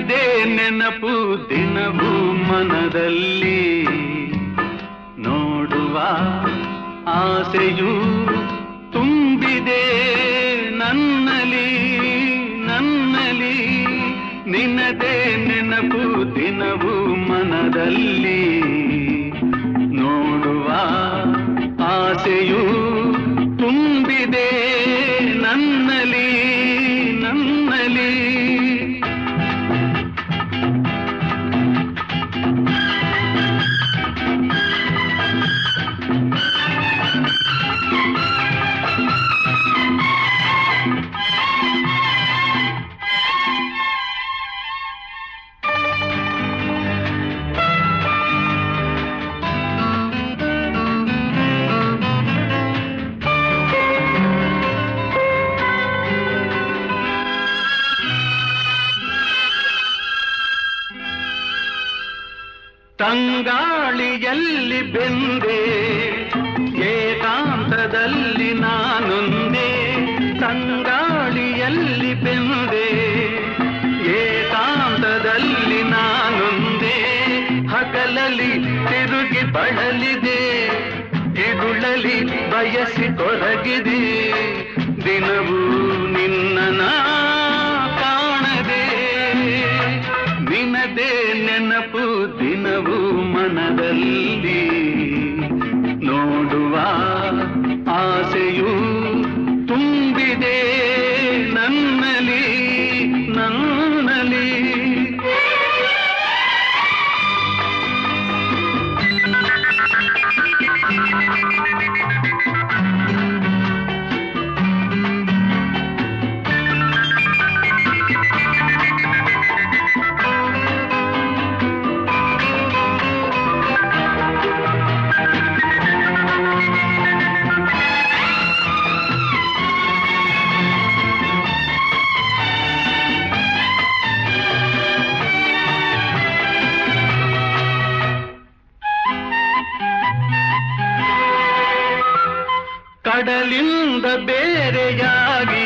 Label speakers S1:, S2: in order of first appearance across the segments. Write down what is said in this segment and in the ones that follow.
S1: ನಿನದೇ ನೆನಪು ದಿನವೂ ಮನದಲ್ಲಿ ನೋಡುವ ಆಸೆಯು ತುಂಬಿದೆ ನನ್ನಲಿ ನನ್ನಲಿ ನಿನದೇ ನೆನಪು ದಿನವೂ ಮನದಲ್ಲಿ ನೋಡುವ ಆಸೆಯು ತುಂಬಿದೆ ನನ್ನಲಿ ನನ್ನಲಿ ತಂಗಾಳಿಯಲ್ಲಿ ಬೆಂದೆ ಏಕಾಂತದಲ್ಲಿ ನಾನೊಂದೇ ತಂಗಾಳಿಯಲ್ಲಿ ಬೆಂದೆ ಏಕಾಂತದಲ್ಲಿ ನಾನೊಂದೇ ಹಗಲಲ್ಲಿ ತಿರುಗಿ ಬಳಲಿದೆ ಇರುಳಲಿ ಬಯಸಿ ಕೊರಗಿದೆ ದಿನವೂ ನಿನ್ನ ಕಾಣದೆ ನಿನದೇ ನೆನಪು ದಿನವೂ ಮನದಲ್ಲಿ ನೋಡುವ ಆಸೆಯು ತುಂಬಿದೆ ನನ್ನಲಿ ನನ್ನಲಿ ಕಡಲಿಂದ ಬೇರೆಯಾಗಿ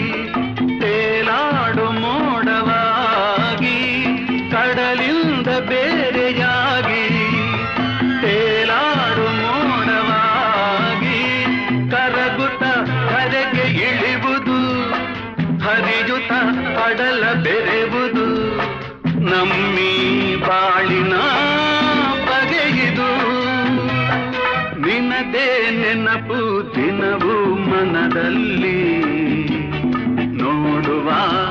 S1: ತೇಲಾಡು ಮೋಡವಾಗಿ ಕಡಲಿಂದ ಬೇರೆಯಾಗಿ ತೇಲಾಡು ಮೋಡವಾಗಿ ಕರಗುತ್ತ ಕರೆಗೆ ಇಳಿವುದು ಹರಿಯುತ್ತ ಕಡಲ ಬೆರೆವುದು ನಮ್ಮಿ ಬಾಳಿನ ಬಗೆಯಿದು ನಿನದೇ ನೆನಪು ದಿನವೂ ಮನದಲ್ಲಿ ನೋಡುವ